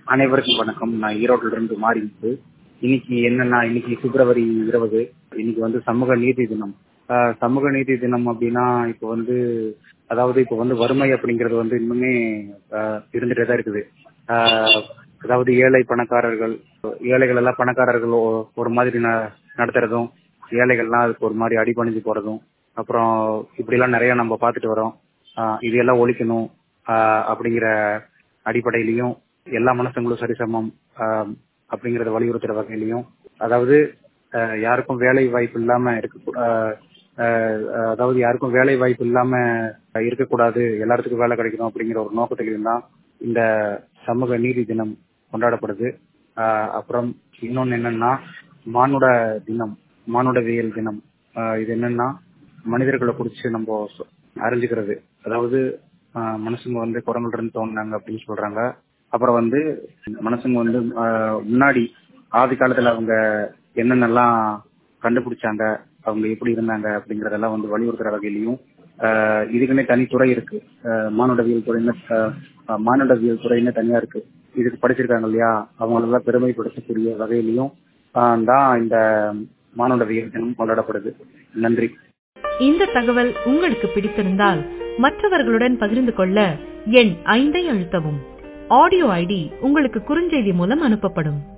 அனைவருக்கும் வணக்கம் நான் ஈரோட்டில இருந்து மாறிட்டு இன்னைக்கு என்னன்னா இன்னைக்கு பிப்ரவரி இருபது இன்னைக்கு வந்து சமூக நீதி தினம் ஆஹ் சமூக நீதி தினம் அப்படின்னா இப்போ வந்து அதாவது இப்போ வந்து வறுமை அப்படிங்கிறது வந்து இன்னுமே ஆஹ் இருந்துட்டே தான் இருக்குது ஆஹ் அதாவது ஏழை பணக்காரர்கள் ஏழைகள் எல்லாம் பணக்காரர்கள் ஒ- ஒரு மாதிரி ந- நடத்துறதும் ஏழைகள்லாம் அதுக்கு ஒரு மாதிரி அடிபணிஞ்சு போறதும் அப்புறம் இப்படிலாம் நிறைய நம்ம பார்த்துட்டு வரோம் ஆஹ் இது எல்லாம் ஒழிக்கணும் ஆஹ் அப்படிங்கிற அடிப்படையிலையும் எல்லா மனுஷங்களும் சரிசமம் ஆஹ் அப்படிங்கறத வலியுறுத்துற வகையிலையும் அதாவது ஆஹ் யாருக்கும் வேலை வாய்ப்பு இல்லாம இருக்க ஆஹ் ஆஹ் அதாவது யாருக்கும் வேலை வாய்ப்பு இல்லாம இருக்கக்கூடாது எல்லாத்துக்கும் வேலை கிடைக்கணும் அப்படிங்கிற ஒரு நோக்கத்திலையும் தான் இந்த சமூக நீதி தினம் கொண்டாடப்படுது ஆஹ் அப்புறம் இன்னொன்னு என்னன்னா மானுட தினம் மானுடவியல் தினம் ஆஹ் இது என்னன்னா மனிதர்களை குறிச்சு நம்ம சொ- அறிஞ்சுக்கிறது அதாவது ஆஹ் மனுஷங்க வந்து குரங்குல இருந்து தோணுனாங்க அப்படின்னு சொல்றாங்க அப்புறம் வந்து மனுஷங்க வந்து ஆஹ் முன்னாடி ஆதி காலத்துல அவங்க என்னென்னலாம் கண்டுபிடிச்சாங்க அவங்க எப்படி இருந்தாங்க அப்படிங்கறதெல்லாம் வந்து வலியுறுத்துற வகையிலையும் ஆஹ் இதுக்குன்னே தனி துறை இருக்கு ஆஹ் மானுடவியல் துறைன்னு ஆஹ் மானுடவியல் துறைன்னு தனியா இருக்கு இதுக்கு படிச்சிருக்காங்க இல்லையா அவங்களெல்லாம் பெருமைப்படுத்தக்கூடிய வகையிலையும் ஆஹ் தான் இந்த மானுடவியல் தினம் கொண்டாடப்படுது நன்றி இந்த தகவல் உங்களுக்கு பிடித்திருந்தால் மற்றவர்களுடன் பகிர்ந்து கொள்ள எண் ஐந்தை அழுத்தவும் ஆடியோ ஐடி உங்களுக்கு குறுஞ்செய்தி மூலம் அனுப்பப்படும்